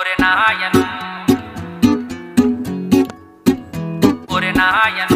ఒరే నాయను ఒరే నాయను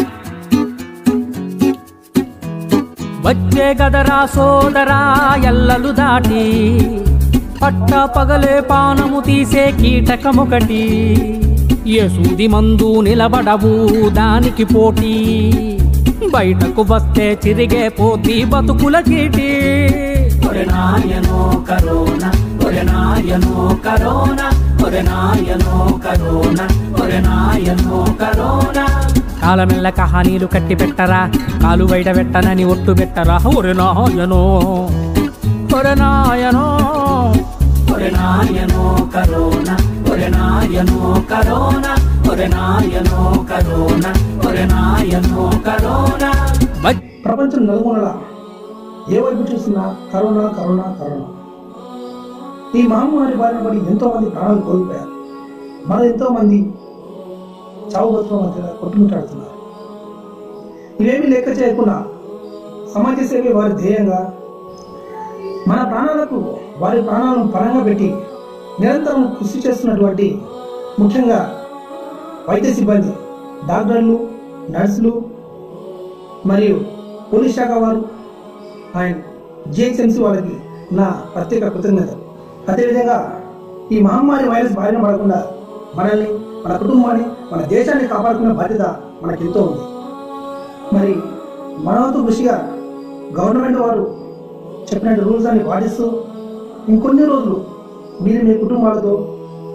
వచ్చే గదరా సోదరా ఎల్లలు దాటి పట్ట పగలే పానము తీసే కీటకమొకటి ఏ సూది మందు నిలబడవు దానికి పోటీ బయటకు వస్తే చిరిగే పోతి బతుకుల కీటి ఒరే నాయనో కరోనా ఒరే నాయనో కరోనా ఒరే నాయనో కరోనా ఒరే నాయనో కరోనా కాలమెల్ల కహానీలు కట్టి పెట్టరా కాలు బయట పెట్టనని ఒట్టు పెట్టరా ఒరే నాయనో ఒరే నాయనో ఒరే నాయనో కరోనా ఒరే నాయనో కరోనా ఒరే నాయనో కరోనా ఒరే నాయనో కరోనా ప్రపంచం నలుమూలలా ఏ వైపు చూసినా కరోనా కరోనా కరోనా ఈ మహమ్మారి బారిన పడి ఎంతో మంది ప్రాణాలు కోల్పోయారు మరి ఎంతో మంది చావు బతుకుల మధ్య కొట్టుమిట్టాడుతున్నారు ఇవేమీ లెక్క చేయకుండా సమాజ సేవే వారి ధ్యేయంగా మన ప్రాణాలకు వారి ప్రాణాలను పరంగా పెట్టి నిరంతరం కృషి చేస్తున్నటువంటి ముఖ్యంగా వైద్య సిబ్బంది డాక్టర్లు నర్సులు మరియు పోలీస్ శాఖ వారు అండ్ జిహెచ్ఎంసీ వాళ్ళకి నా ప్రత్యేక కృతజ్ఞతలు అదేవిధంగా ఈ మహమ్మారి వైరస్ బారిన పడకుండా మనల్ని మన కుటుంబాన్ని మన దేశాన్ని కాపాడుకునే బాధ్యత మనకి ఎంతో ఉంది మరి మన వంతు కృషిగా గవర్నమెంట్ వారు చెప్పినట్టు రూల్స్ అన్ని పాటిస్తూ ఇంకొన్ని రోజులు మీరు మీ కుటుంబాలతో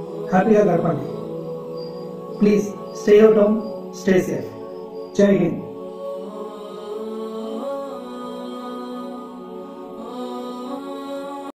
హ్యాపీగా గడపండి please stay out stay safe Jai Hind